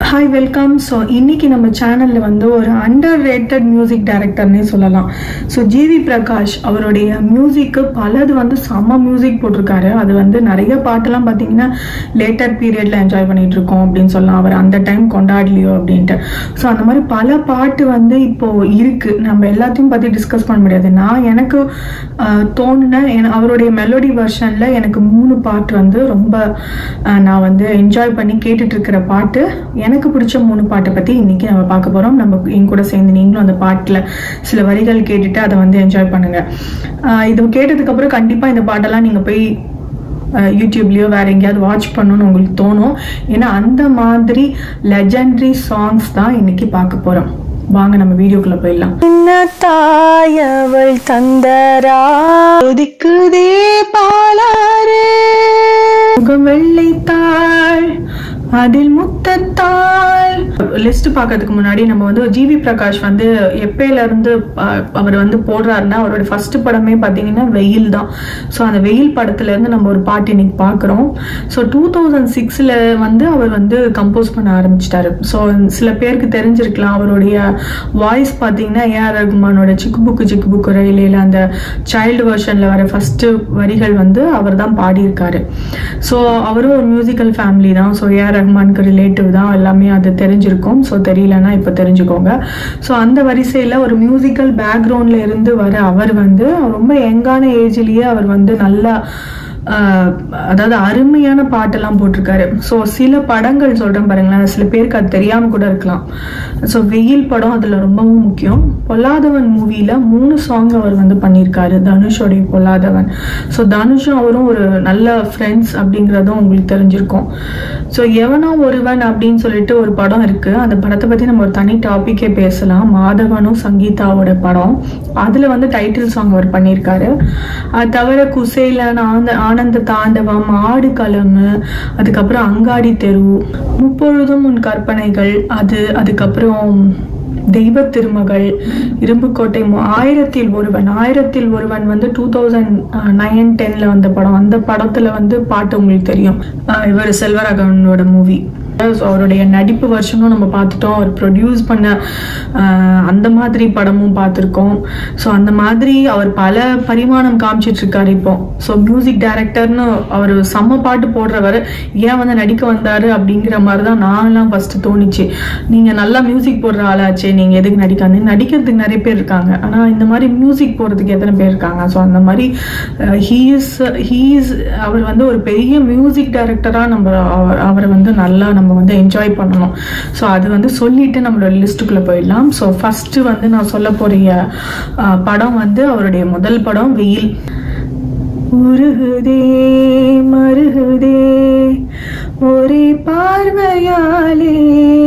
hi welcome so இன்னைக்கு நம்ம சேனலில் வந்து ஒரு அண்டர் ரேட்டட் மியூசிக் டைரக்டர்னே சொல்லலாம் ஸோ ஜிவி பிரகாஷ் அவருடைய மியூசிக்கு பலது வந்து செம்ம மியூசிக் போட்டிருக்காரு அது வந்து நிறைய பாட்டெல்லாம் பார்த்தீங்கன்னா லேட்டர் பீரியடில் என்ஜாய் பண்ணிட்டு இருக்கோம் அப்படின்னு சொல்லலாம் அவர் அந்த டைம் கொண்டாடலையோ அப்படின்ட்டு ஸோ அந்த மாதிரி பல பாட்டு வந்து இப்போ இருக்கு நம்ம எல்லாத்தையும் பற்றி டிஸ்கஸ் பண்ண முடியாது நான் எனக்கு ஆஹ், தோணுன என- அவருடைய மெலோடி வெர்ஷனில் எனக்கு மூணு பாட்டு வந்து ரொம்ப ஆஹ், நான் வந்து என்ஜாய் பண்ணி கேட்டுட்டு இருக்கிற பாட்டு எனக்கு பிடிச்ச மூணு பாட்டை பற்றி இன்னைக்கு நம்ம பார்க்க போகிறோம் நம்ம என் கூட சேர்ந்து நீங்களும் அந்த பாட்டில் சில வரிகள் கேட்டுட்டு அதை வந்து என்ஜாய் பண்ணுங்க ஆஹ், இது கேட்டதுக்கப்புறம் கண்டிப்பாக இந்த பாட்டெல்லாம் நீங்கள் போய் அஹ் யூடியூப்லயோ வேற எங்கேயாவது வாட்ச் பண்ணணும்னு உங்களுக்கு தோணும் ஏன்னா அந்த மாதிரி லெஜெண்டரி சாங்ஸ் தான் இன்னைக்கு பார்க்க போறோம் வாங்க நம்ம வீடியோக்குள்ள போயிடலாம் என்ன தாயவள் தந்தரா ஒதுக்குதே பாலாறு முகம் வெள்ளைத்தாள் அதில் முத்தத்தாள் லிஸ்ட் பார்க்கறதுக்கு முன்னாடி நம்ம வந்து ஜிவி பிரகாஷ் வந்து எப்பயில இருந்து அஹ், அவர் வந்து போடுறாருன்னா அவரோட ஃபர்ஸ்ட் படமே பார்த்தீங்கன்னா வெயில் தான் ஸோ அந்த வெயில் படத்துல இருந்து நம்ம ஒரு பாட்டு இன்னைக்கு பார்க்குறோம் ஸோ டூ தௌசண்ட் சிக்ஸில் வந்து அவர் வந்து கம்போஸ் பண்ண ஆரம்பிச்சிட்டாரு ஸோ சில பேருக்கு தெரிஞ்சிருக்கலாம் அவருடைய வாய்ஸ் பார்த்தீங்கன்னா ஏஆர் ரகுமானோட சிக்கு புக்கு சிக்கு புக்கு ரயிலேல அந்த சைல்டு வெர்ஷனில் வர ஃபர்ஸ்ட் வரிகள் வந்து அவர் தான் பாடியிருக்காரு ஸோ அவரும் ஒரு மியூசிக்கல் ஃபேமிலி தான் ஸோ ஏஆர் ரஹ்மானுக்கு ரிலேட்டிவ் தான் எல்லாமே அது தெரிஞ்சிருக்கும் ஸோ தெரியலன்னா இப்போ தெரிஞ்சுக்கோங்க ஸோ அந்த வரிசையில் ஒரு மியூசிக்கல் பேக்ரவுண்டில் இருந்து வர அவர் வந்து ரொம்ப யங்கான ஏஜ்லேயே அவர் வந்து நல்லா ஆஹ், அதாவது அருமையான பாட்டெல்லாம் போட்டிருக்காரு ஸோ சில படங்கள் சொல்கிறேன் பாருங்களேன் சில பேருக்கு அது தெரியாமல் கூட இருக்கலாம் ஸோ வெயில் படம் அதில் ரொம்பவும் முக்கியம் பொல்லாதவன் மூவியில் மூணு சாங் அவர் வந்து பண்ணியிருக்காரு தனுஷோடைய பொல்லாதவன் ஸோ தனுஷும் அவரும் ஒரு நல்ல ஃப்ரெண்ட்ஸ் அப்படிங்கிறதும் உங்களுக்கு தெரிஞ்சிருக்கும் ஸோ எவனோ ஒருவன் அப்படின்னு சொல்லிட்டு ஒரு படம் இருக்கு அந்த படத்தை பற்றி நம்ம ஒரு தனி டாப்பிக்கே பேசலாம் மாதவனும் சங்கீதாவோட படம் அதில் வந்து டைட்டில் சாங் அவர் பண்ணியிருக்காரு அது தவிர குசேலன் ஆந்த ஆனந்த தாண்டவம் ஆடு களமு அதுக்கப்புறம் அங்காடி தெரு முப்பொழுதும் உன் கற்பனைகள் அது அதுக்கப்புறம் தெய்வ திருமகள் இரும்புக்கோட்டை மு- ஆயிரத்தில் ஒருவன் ஆயிரத்தில் ஒருவன் வந்து டூ தௌசண்ட் நைன் டென்ல வந்த படம் அந்த படத்துல வந்து பாட்டு உங்களுக்கு தெரியும் அஹ் இவர் செல்வராகவனோட மூவி அவருடைய நடிப்பு வருஷமும் நம்ம பார்த்துட்டோம் அவர் ப்ரொடியூஸ் பண்ண அஹ், அந்த மாதிரி படமும் பார்த்துருக்கோம் ஸோ அந்த மாதிரி அவர் பல பரிமாணம் காமிச்சிட்டு இருக்காரு இப்போ ஸோ மியூசிக் டைரக்டர்னு அவர் செம்ம பாட்டு போடுறவர் ஏன் வந்து நடிக்க வந்தாரு அப்படிங்கிற மாதிரி தான் நான்லாம் ஃபர்ஸ்ட் தோணுச்சு நீங்க நல்லா மியூசிக் போடுற ஆளாச்சே நீங்க எதுக்கு நடிக்காது நடிக்கிறதுக்கு நிறைய பேர் இருக்காங்க ஆனா இந்த மாதிரி மியூசிக் போடுறதுக்கு எத்தனை பேர் இருக்காங்க ஸோ அந்த மாதிரி ஹீஸ் ஹீஸ் அவர் வந்து ஒரு பெரிய மியூசிக் டைரக்டரா நம்ம அவர்- அவரை வந்து நல்லா நம்ம வந்து என்ஜாய் பண்ணணும் ஸோ அது வந்து சொல்லிட்டு நம்மளோட லிஸ்ட்டுக்குள்ள போயிடலாம் ஸோ ஃபர்ஸ்ட் வந்து நான் சொல்ல போறிய அஹ், படம் வந்து அவருடைய முதல் படம் வெயில் உருகுதே மருகுதே ஒரே பார்வையாலே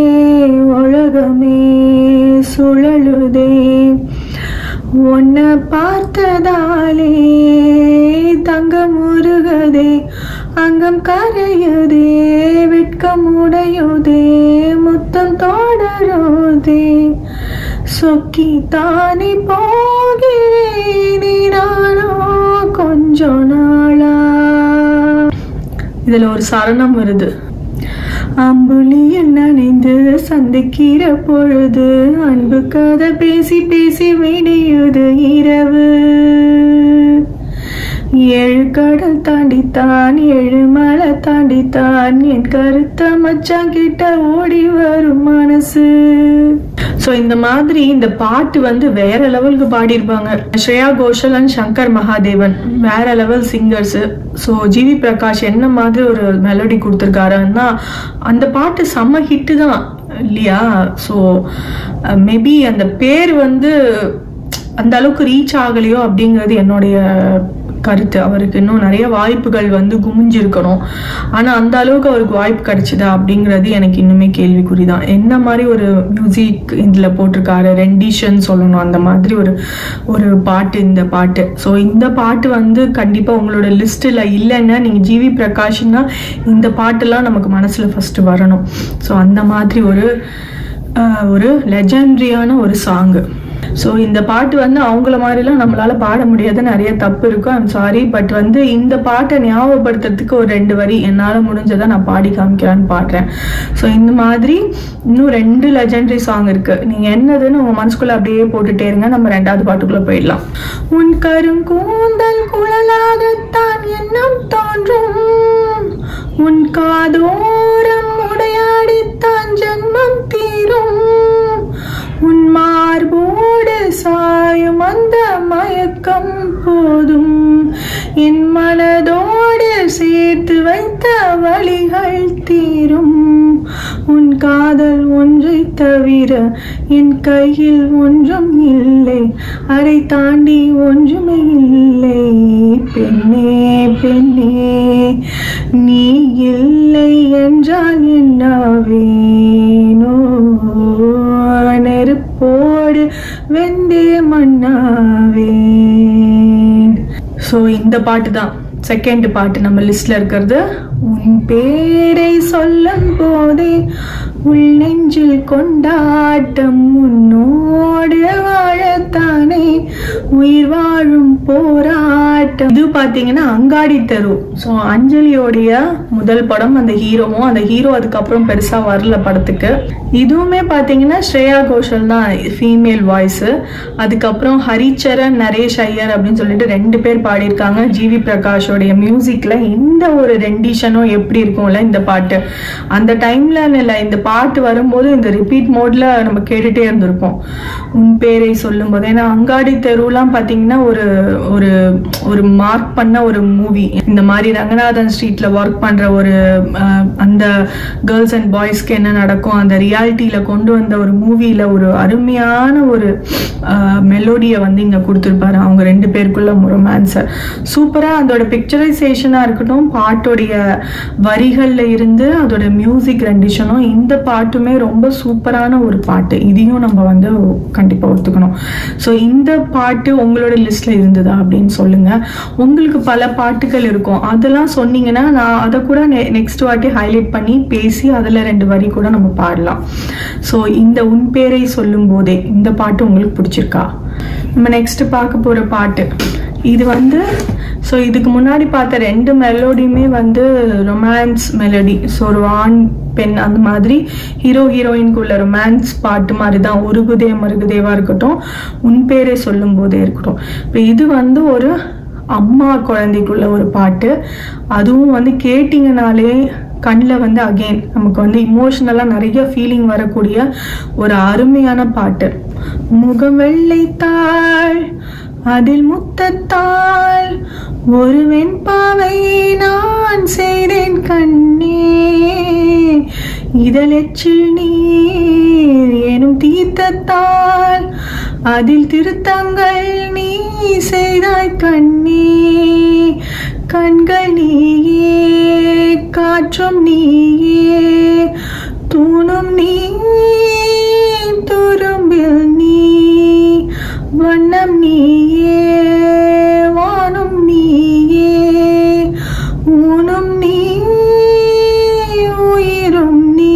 உலகமே சுழலுதே உன்னை பார்த்ததாலே தங்கம் உருகுதே அங்கம் கரையுதே வெட்கம் உடையுதே முத்தம் தொடருதே சொக்கி தானே போகிறேனே நானோ கொஞ்ச நாளா இதுல ஒரு சரணம் வருது அம்புலியில் நனைந்து சந்திக்கிற பொழுது அன்பு கதை பேசி பேசி விடியுது இரவு ஏழு கடல் தாண்டித்தான் ஏழு மலை தாண்டித்தான் என் கருத்த மச்சான் கிட்ட ஓடி வரும் மனசு ஸோ இந்த மாதிரி இந்த பாட்டு வந்து வேற லெவலுக்கு பாடியிருப்பாங்க ஸ்ரேயா கோஷல் அண்ட் சங்கர் மகாதேவன் வேற level singers so GV Prakash என்ன மாதிரி ஒரு மெலடி கொடுத்துருக்காருன்னா அந்த பாட்டு செம்ம ஹிட்டு தான் இல்லையா ஸோ மேபி அந்த பேர் வந்து அந்த அளவுக்கு ரீச் ஆகலையோ அப்படிங்கிறது என்னுடைய கருத்து அவருக்கு இன்னும் நிறைய வாய்ப்புகள் வந்து குமிஞ்சிருக்கணும் ஆனா அந்த அளவுக்கு அவருக்கு வாய்ப்பு கிடைச்சதா அப்படிங்கிறது எனக்கு இன்னுமே கேள்விக்குறி தான் என்ன மாதிரி ஒரு மியூசிக் இதுல போட்டிருக்காரு ரெண்டிஷன் சொல்லணும் அந்த மாதிரி ஒரு ஒரு பாட்டு இந்த பாட்டு ஸோ இந்த பாட்டு வந்து கண்டிப்பா உங்களோட லிஸ்ட்ல இல்லைன்னா நீங்க ஜிவி பிரகாஷ்னா இந்த பாட்டெல்லாம் நமக்கு மனசுல ஃபர்ஸ்ட் வரணும் ஸோ அந்த மாதிரி ஒரு அஹ், ஒரு லெஜண்டரியான ஒரு சாங்கு ஸோ இந்த பாட்டு வந்து அவங்கள மாதிரிலாம் நம்மளால பாட முடியாது நிறைய தப்பு இருக்கும் ஐம் சாரி பட் வந்து இந்த பாட்டை ஞாபகப்படுத்துறதுக்கு ஒரு ரெண்டு வரி என்னால் முடிஞ்சதை நான் பாடி காமிக்கிறான்னு பாடுறேன் ஸோ இந்த மாதிரி இன்னும் ரெண்டு லெஜெண்டரி சாங் இருக்கு நீங்க என்னதுன்னு உங்க மனசுக்குள்ள அப்படியே போட்டுட்டே இருங்க நம்ம ரெண்டாவது பாட்டுக்குள்ள போயிடலாம் உன் கருங்கூந்தல் குழலாகத்தான் எண்ணம் தோன்றும் உன் காதோரம் உடையாடித்தான் ஜன்மம் தீரும் உன் மார்போடு சாயும் அந்த மயக்கம் போதும் என் மனதோடு சேர்த்து வைத்த வழிகள் தீரும் உன் காதல் ஒன்றை தவிர என் கையில் ஒன்றும் இல்லை அதை தாண்டி ஒன்றுமே இல்லை பெண்ணே பெண்ணே நீ இல்லை என்றால் என்ன வேணோ நெருப்போடு வெந்தே மண்ணாவேன் ஸோ இந்த பாட்டு தான் செகண்ட் பாட்டு நம்ம லிஸ்ட்ல இருக்கிறது உன் பேரை சொல்லும் போதே உள் நெஞ்சில் கொண்டாட்டம் உன்னோடு வாழத்தானே உயிர் வாழும் போராட்டம் இது பாத்தீங்கன்னா அங்காடி தெரு ஸோ அஞ்சலியோடைய முதல் படம் அந்த ஹீரோவும் அந்த ஹீரோ அதுக்கப்புறம் பெருசா வரல படத்துக்கு இதுவுமே பாத்தீங்கன்னா ஸ்ரேயா கோஷல் தான் ஃபீமேல் வாய்ஸ் அதுக்கப்புறம் ஹரிச்சரன் நரேஷ் ஐயர் அப்படின்னு சொல்லிட்டு ரெண்டு பேர் பாடியிருக்காங்க ஜிவி பிரகாஷோடைய மியூசிக்ல இந்த ஒரு ரெண்டிஷனும் எப்படி இருக்கும்ல இந்த பாட்டு அந்த டைம்ல இல்ல இந்த பாட்டு வரும்போது இந்த ரிப்பீட் மோட்ல நம்ம கேட்டுட்டே இருந்திருப்போம் உன் பேரை சொல்லும் போது ஏன்னா அங்காடி தெருலாம் பாத்தீங்கன்னா ஒரு ஒரு ஒரு மார்க் பண்ண ஒரு மூவி இந்த மாதிரி ரங்கநாதன் ஸ்ட்ரீட்ல ஒர்க் பண்ற ஒரு அஹ், அந்த கேர்ள்ஸ் அண்ட் பாய்ஸ்க்கு என்ன நடக்கும் அந்த ரியாலிட்டியில கொண்டு வந்த ஒரு மூவில ஒரு அருமையான ஒரு மெலோடியை வந்து இங்க கொடுத்துருப்பாரு அவங்க ரெண்டு பேருக்குள்ள ரொமான்ஸை சூப்பரா அதோட பிக்சரைசேஷனா இருக்கட்டும் பாட்டோடைய வரிகள்ல இருந்து அதோட மியூசிக் ரெண்டிஷனும் இந்த பாட்டுமே ரொம்ப சூப்பரான ஒரு பாட்டு இதையும் நம்ம வந்து கண்டிப்பா ஒத்துக்கணும் ஸோ இந்த பாட்டு உங்களோட லிஸ்ட்ல இருந்ததா அப்படின்னு சொல்லுங்க உங்களுக்கு பல பாட்டுகள் இருக்கும் அதெல்லாம் சொன்னீங்கன்னா நான் அதை கூட நெக்ஸ்ட் வாட்டி ஹைலைட் பண்ணி பேசி அதுல ரெண்டு வரி கூட நம்ம பாடலாம் ஸோ இந்த உன் பேரை சொல்லும் போதே இந்த பாட்டு உங்களுக்கு பிடிச்சிருக்கா நம்ம நெக்ஸ்ட் பார்க்க போற பாட்டு இது வந்து ஸோ இதுக்கு முன்னாடி பார்த்த ரெண்டு மெலோடியுமே வந்து ரொமான்ஸ் மெலடி ஸோ ஒரு ஆண் பெண் அந்த மாதிரி ஹீரோ ஹீரோயின்குள்ள ரொமான்ஸ் பாட்டு மாதிரி தான் உருகுதே மருகுதேவா இருக்கட்டும் உன் பேரை சொல்லும் போதே இருக்கட்டும் இப்போ இது வந்து ஒரு அம்மா குழந்தைக்குள்ள ஒரு பாட்டு அதுவும் வந்து கேட்டிங்கனாலே கண்ணில் வந்து அகெயின் நமக்கு வந்து இமோஷனலாக நிறைய ஃபீலிங் வரக்கூடிய ஒரு அருமையான பாட்டு முகவெள்ளைத்தாள் அதில் முத்தத்தாள் ஒரு வெண்பாவை நான் செய்தேன் கண்ணே இதழெச்சில் நீர் எனும் தீர்த்தத்தால் அதில் திருத்தங்கள் நீ செய்தாய் கண்ணே கண்கள் நீயே காற்றும் நீயே தூணும் நீ துரும்பில் நீ வண்ணம் நீயே வானும் நீயே ஊனும் நீ உயிரும் நீ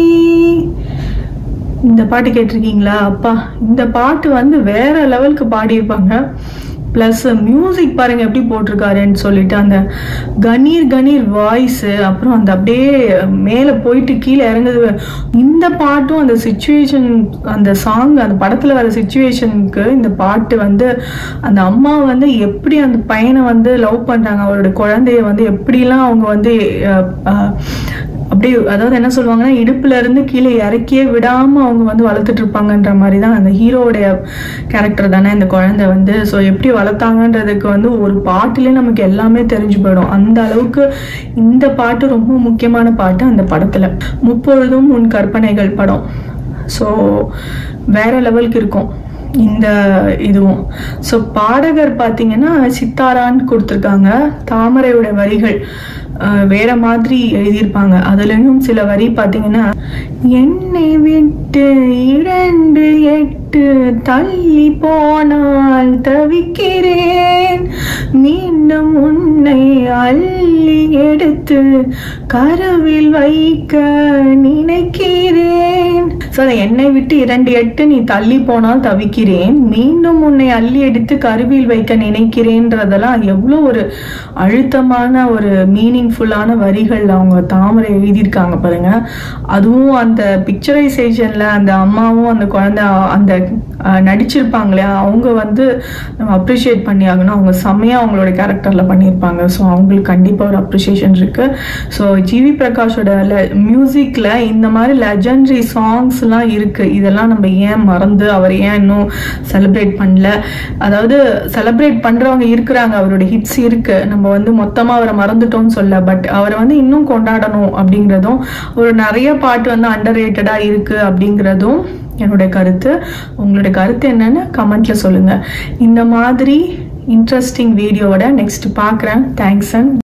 இந்த பாட்டு கேட்டிருக்கீங்களா அப்பா இந்த பாட்டு வந்து வேற லெவலுக்கு பாடியிருப்பாங்க ப்ளஸ் மியூசிக் பாருங்க எப்படி போட்டிருக்காருன்னு சொல்லிட்டு அந்த கணீர் கணீர் வாய்ஸ் அப்புறம் அந்த அப்படியே மேலே போயிட்டு கீழே இறங்குது இந்த பாட்டும் அந்த சுச்சுவேஷன் அந்த சாங் அந்த படத்தில் வர சுச்சுவேஷனுக்கு இந்த பாட்டு வந்து அந்த அம்மா வந்து எப்படி அந்த பையனை வந்து லவ் பண்ணுறாங்க அவரோட குழந்தைய வந்து எப்படிலாம் அவங்க வந்து அஹ், அஹ், அப்படியே அதாவது என்ன சொல்லுவாங்கன்னா இடுப்புல இருந்து கீழே இறக்கியே விடாம அவங்க வந்து வளர்த்துட்டு இருப்பாங்கன்ற மாதிரி தான் அந்த ஹீரோவுடைய கேரக்டர் தானே இந்த குழந்தை வந்து ஸோ எப்படி வளர்த்தாங்கன்றதுக்கு வந்து ஒரு பாட்டுலேயே நமக்கு எல்லாமே தெரிஞ்சு போயிடும் அந்த அளவுக்கு இந்த பாட்டு ரொம்ப முக்கியமான பாட்டு அந்த படத்துல முப்பொழுதும் உன் கற்பனைகள் படம் ஸோ வேற லெவலுக்கு இருக்கும் இந்த இதுவும் ஸோ பாடகர் பார்த்தீங்கன்னா சித்தாரான்னு கொடுத்துருக்காங்க தாமரையோட வரிகள் அஹ், வேற மாதிரி எழுதியிருப்பாங்க அதுலயும் சில வரி பார்த்தீங்கன்னா என்னை விட்டு இரண்டு எட்டு தள்ளி போனால் தவிக்கிறேன் மீண்டும் உன்னை அள்ளி எடுத்து கருவில் வைக்க நினைக்கிறேன் ஸோ அதை என்னை விட்டு இரண்டு எட்டு நீ தள்ளி போனால் தவிக்கிறேன் மீண்டும் உன்னை அள்ளி எடுத்து கருவியில் வைக்க நினைக்கிறேன்றதெல்லாம் எவ்வளோ ஒரு அழுத்தமான ஒரு மீனிங்ஃபுல்லான வரிகள் அவங்க தாமரை எழுதியிருக்காங்க பாருங்க அதுவும் அந்த பிக்சரைசேஷன்ல அந்த அம்மாவும் அந்த குழந்தை அந்த அஹ், நடிச்சிருப்பாங்க இல்லையா அவங்க வந்து நம்ம அப்ரிஷியேட் பண்ணி ஆகணும் அவங்க செம்மையா அவங்களோட கேரக்டர்ல பண்ணியிருப்பாங்க ஸோ அவங்களுக்கு கண்டிப்பா ஒரு அப்ரிஷியேஷன் இருக்கு ஸோ ஜிவி பிரகாஷோட மியூசிக்ல இந்த மாதிரி லெஜண்டரி சாங்ஸ்லாம் இருக்கு இதெல்லாம் நம்ம ஏன் மறந்து அவர் ஏன் இன்னும் செலிப்ரேட் பண்ணல அதாவது செலிப்ரேட் பண்றவங்க இருக்கிறாங்க அவரோட ஹிட்ஸ் இருக்கு நம்ம வந்து மொத்தமா அவரை மறந்துட்டோம்னு சொல்ல பட் அவரை வந்து இன்னும் கொண்டாடணும் அப்படிங்கிறதும் ஒரு நிறைய பாட்டு வந்து அண்டர் ரேட்டடா இருக்கு அப்படிங்கிறதும் என்னுடைய கருத்து உங்களுடைய கருத்து என்னன்னு கமெண்ட்ல சொல்லுங்க இந்த மாதிரி இன்ட்ரெஸ்டிங் வீடியோவோட நெக்ஸ்ட் பார்க்குறேன் தேங்க்ஸ் அண்ட்